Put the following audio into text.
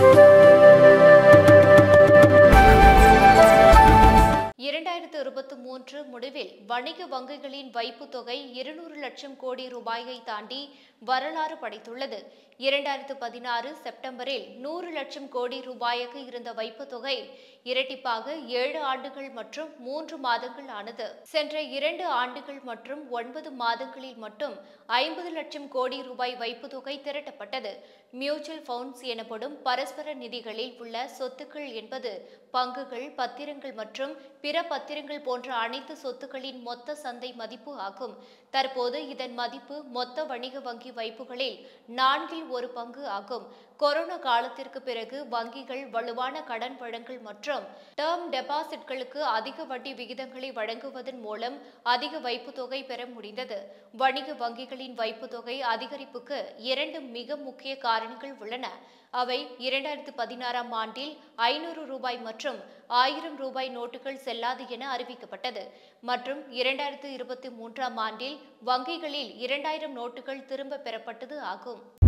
இரண்டாயிரத்து இருபத்தி மூன்று முடிவில் வணிக வங்கிகளின் வைப்புத் தொகை இருநூறு லட்சம் கோடி ரூபாயை தாண்டி வரலாறு படைத்துள்ளது இரண்டாயிரத்து பதினாறு செப்டம்பரில் நூறு லட்சம் கோடி ரூபாய்க்கு இருந்த வைப்புத் தொகை இரட்டிப்பாக ஏழு ஆண்டுகள் மற்றும் மூன்று மாதங்கள் ஆனது சென்ற இரண்டு ஆண்டுகள் மற்றும் ஒன்பது மாதங்களில் மட்டும் ஐம்பது லட்சம் கோடி ரூபாய் வைப்புத் தொகை திரட்டப்பட்டது மியூச்சுவல் ஃபண்ட்ஸ் எனப்படும் பரஸ்பர நிதிகளில் உள்ள சொத்துக்கள் என்பது பங்குகள் பத்திரங்கள் மற்றும் பிற பத்திரங்கள் போன்ற அனைத்து சொத்துக்களின் மொத்த சந்தை மதிப்பு ஆகும் தற்போது இதன் மதிப்பு மொத்த வணிக வங்கி வைப்புகளில் நான்கில் ஒரு பங்கு ஆகும் கொரோனா காலத்திற்கு பிறகு வங்கிகள் வலுவான கடன் வழங்கல் மற்றும் டேர்ம் டெபாசிட்களுக்கு அதிக வட்டி விகிதங்களை வழங்குவதன் மூலம் அதிக வைப்புத் தொகை பெற முடிந்தது வணிக வங்கிகளின் வைப்புத் தொகை அதிகரிப்புக்கு இரண்டு மிக முக்கிய காரணங்கள் உள்ளன அவை இரண்டாயிரத்து பதினாறாம் ஆண்டில் ஐநூறு ரூபாய் மற்றும் ஆயிரம் ரூபாய் நோட்டுகள் செல்லாது என அறிவிக்கப்பட்டது மற்றும் இரண்டாயிரத்து இருபத்தி மூன்றாம் ஆண்டில் வங்கிகளில் இரண்டாயிரம் நோட்டுகள் திரும்ப பெறப்பட்டது ஆகும்